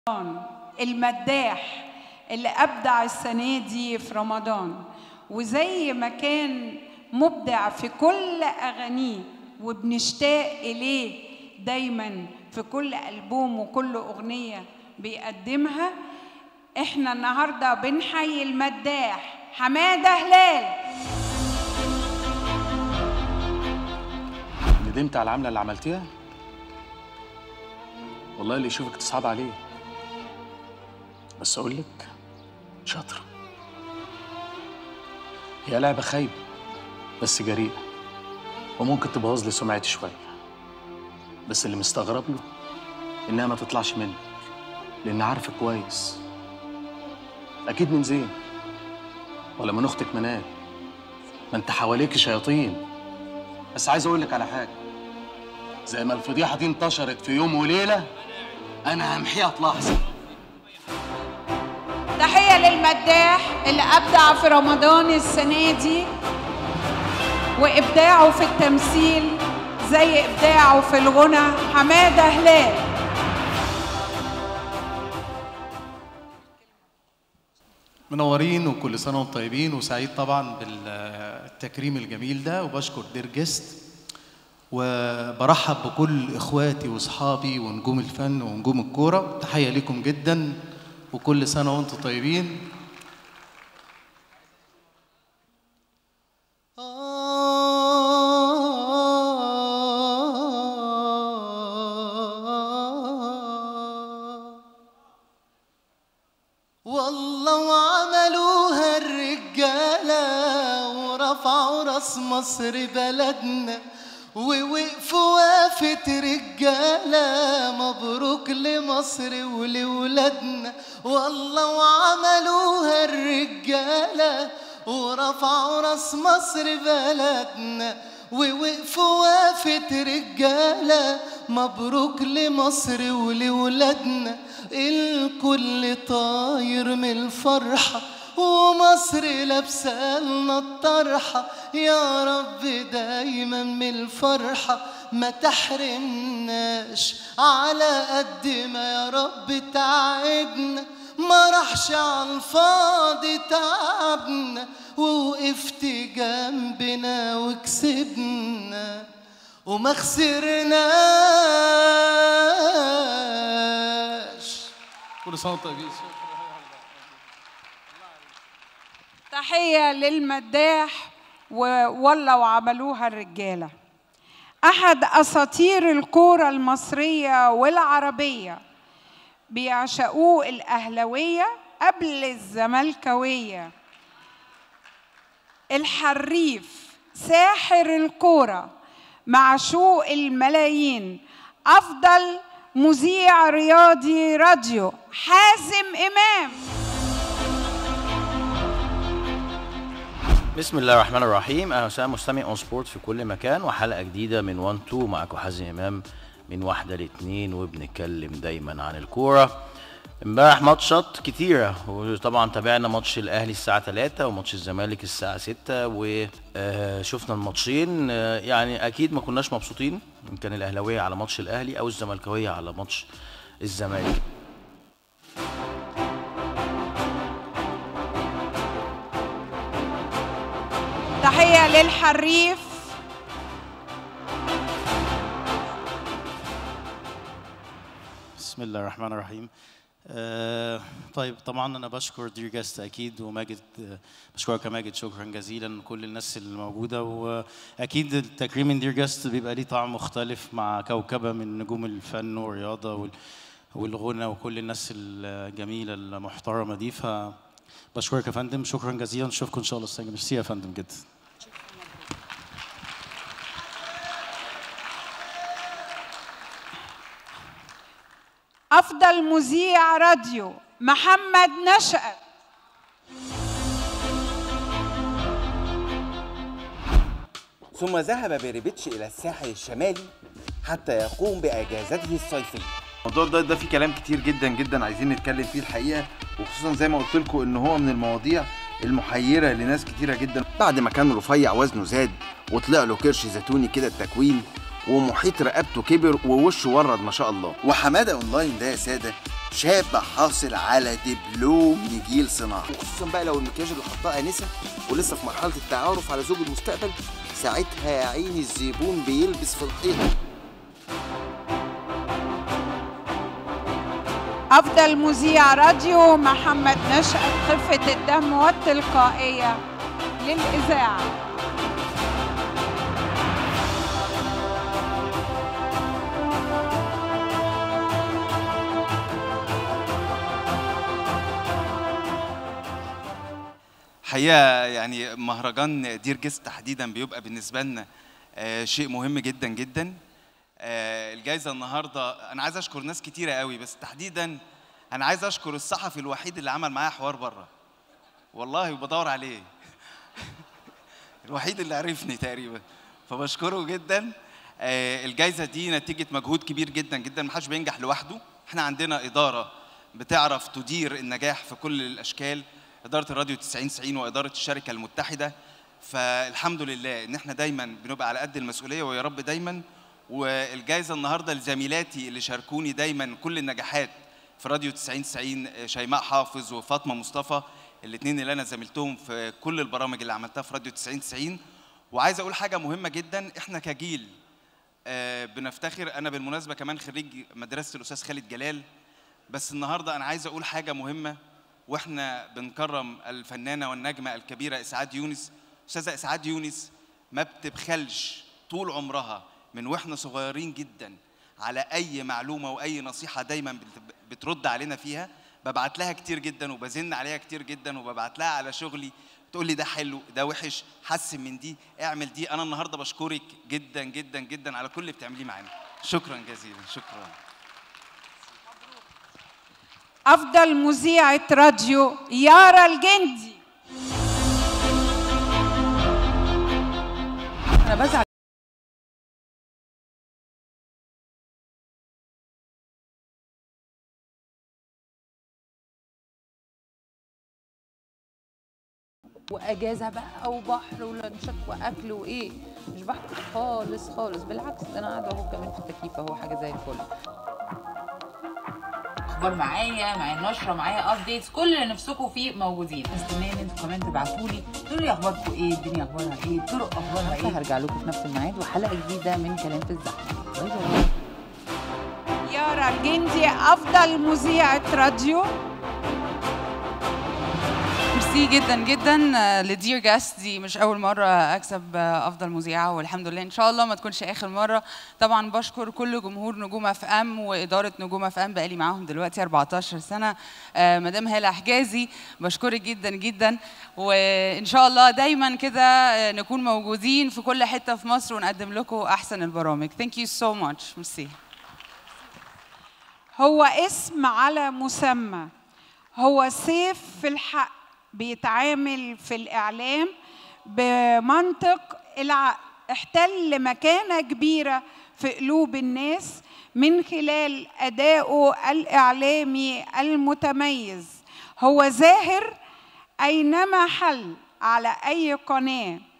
المداح اللي أبدع السنة دي في رمضان وزي ما كان مبدع في كل أغانيه وبنشتاق إليه دايما في كل ألبوم وكل أغنية بيقدمها احنا النهارده بنحيي المداح حماده هلال ندمت على العملة اللي عملتيها؟ والله اللي يشوفك تصعب عليه بس أقول لك شاطرة هي لعبة خايبة بس جريئة وممكن تبوظ لي سمعتي شوية بس اللي مستغرب له إنها ما تطلعش منك لأن عارفة كويس أكيد من زين ولا من أختك منال ما أنت حواليك شياطين بس عايز أقول لك على حاجة زي ما الفضيحة دي انتشرت في يوم وليلة أنا همحيها في لحظة تحيه للمداح اللي ابدع في رمضان السنه دي وابداعه في التمثيل زي ابداعه في الغنى حماده هلال منورين وكل سنة وانتم طيبين وسعيد طبعا بالتكريم الجميل ده وبشكر دير جيست وبرحب بكل اخواتي واصحابي ونجوم الفن ونجوم الكورة تحية لكم جدا وكل سنة وانتم طيبين والله وعملوها الرجالة ورفعوا راس مصر بلدنا ووقفوا وقفة رجالة مبروك لمصر ولولادنا والله وعملوها الرجالة ورفعوا راس مصر بلدنا ووقفوا وقفة رجالة مبروك لمصر ولولادنا الكل طاير من الفرحة ومصر لابسة لنا الطرحة يا رب دايما من الفرحة ما تحرمناش على قد ما يا رب تعبنا ما راحش على الفاضي تعبنا ووقفت جنبنا وكسبنا وما خسرناش كل سنة وانتم طيبين تحيه للمداح و- والله وعملوها الرجاله احد اساطير الكوره المصريه والعربيه بيعشقوه الاهلاويه قبل الزملكاويه الحريف ساحر الكوره معشوق الملايين افضل مذيع رياضي راديو حازم امام بسم الله الرحمن الرحيم اهلا وسهلا مستمع اون سبورت في كل مكان وحلقه جديده من 1 2 معاكم حازم امام من واحده لاثنين وبنتكلم دايما عن الكوره امبارح ماتشات كتيرة وطبعا تابعنا ماتش الأهلي الساعة 3 وماتش الزمالك الساعة 6 وشفنا الماتشين آه، يعني أكيد ما كناش مبسوطين إن كان الأهلاوية على ماتش الأهلي أو الزملكاوية على ماتش الزمالك تحيه للحريف بسم الله الرحمن الرحيم آه طيب طبعا انا بشكر دير جاست اكيد وماجد آه، بشكرك يا ماجد شكرا جزيلا كل الناس اللي موجوده واكيد التكريم من دير جاست بيبقى ليه طعم مختلف مع كوكبه من نجوم الفن والرياضه وال- والغنى وكل الناس الجميله المحترمه دي فبشكرك يا فندم شكرا جزيلا نشوفكم ان شاء الله السنه الجاية. ميرسي يا فندم جدا افضل مذيع راديو محمد نشأت ثم ذهب بيريبيتش إلى الساحل الشمالي حتى يقوم بأجازته الصيفية الموضوع ده ده فيه كلام كتير جدا جدا عايزين نتكلم فيه الحقيقه وخصوصا زي ما قلت لكم ان هو من المواضيع المحيره لناس كتيره جدا بعد ما كان رفيع وزنه زاد وطلع له كرش زيتوني كده التكوين ومحيط رقبته كبر ووشه ورد ما شاء الله وحماده اونلاين ده يا ساده شاب حاصل على دبلوم نجيل صناعي وخصوصا بقى لو المكياج اللي حطاه انسه ولسه في مرحله التعارف على زوج المستقبل ساعتها يا عيني الزبون بيلبس في الحيط أفضل مذيع راديو محمد نشأت خفة الدم والتلقائية للإذاعة حقيقة يعني مهرجان دير جيست تحديدا بيبقى بالنسبة لنا آه، شيء مهم جدا جدا آه، الجايزة النهاردة أنا عايز أشكر ناس كتيرة قوي بس تحديدا أنا عايز أشكر الصحفي الوحيد اللي عمل معايا حوار بره والله وبدور عليه الوحيد اللي عرفني تقريبا فبشكره جدا آه، الجايزة دي نتيجة مجهود كبير جدا جدا محدش بينجح لوحده احنا عندنا إدارة بتعرف تدير النجاح في كل الأشكال إدارة الراديو 90 90 وإدارة الشركة المتحدة فالحمد لله إن احنا دايما بنبقى على قد المسؤولية ويا رب دايما والجائزة النهاردة لزميلاتي اللي شاركوني دايما كل النجاحات في راديو 90 90 شيماء حافظ وفاطمة مصطفى الاثنين اللي أنا زميلتهم في كل البرامج اللي عملتها في راديو 90 90 وعايز أقول حاجة مهمة جدا احنا كجيل آه، بنفتخر أنا بالمناسبة كمان خريج مدرسة الأستاذ خالد جلال بس النهارده انا عايز اقول حاجه مهمه واحنا بنكرم الفنانه والنجمه الكبيره اسعاد يونس استاذه اسعاد يونس ما بتبخلش طول عمرها من واحنا صغيرين جدا على اي معلومه واي نصيحه دايما بت- بترد علينا فيها ببعت لها كتير جدا وبزن عليها كتير جدا وببعت لها على شغلي تقول لي ده حلو ده وحش حسن من دي اعمل دي انا النهارده بشكرك جدا جدا جدا على كل اللي بتعمليه معانا شكرا جزيلا شكرا أفضل مذيعة راديو يارا الجندي انا بزعل واجازه بقى وبحر ولانشات واكل وايه مش بحر خالص خالص بالعكس ده انا قاعده اهو كمان في التكييف اهو حاجه زي الفل اخبار معايا معايا نشره معايا ابديتس كل اللي نفسكم فيه موجودين مستنيه ان انتوا كمان تبعتوا لي تقولوا لي اخباركم ايه الدنيا اخبارها ايه الطرق اخبارها ايه هرجع لكم في نفس الميعاد وحلقه جديده من كلام في الزحمه باي باي يارا الجندي أفضل مذيعة راديو ميرسي جدا جدا آه، لدير جاست دي مش اول مره اكسب آه، افضل مذيعه والحمد لله ان شاء الله ما تكونش اخر مره طبعا بشكر كل جمهور نجوم اف ام واداره نجوم اف ام بقالي معاهم دلوقتي 14 سنه آه، مدام هاله حجازي بشكرك جدا جدا وان شاء الله دايما كده آه، نكون موجودين في كل حته في مصر ونقدم لكم احسن البرامج ثانك يو سو ماتش ميرسي هو اسم على مسمى هو سيف في الحق بيتعامل في الإعلام بمنطق العقل احتل مكانة كبيرة في قلوب الناس من خلال أدائه الإعلامي المتميز هو زاهر أينما حل على أي قناة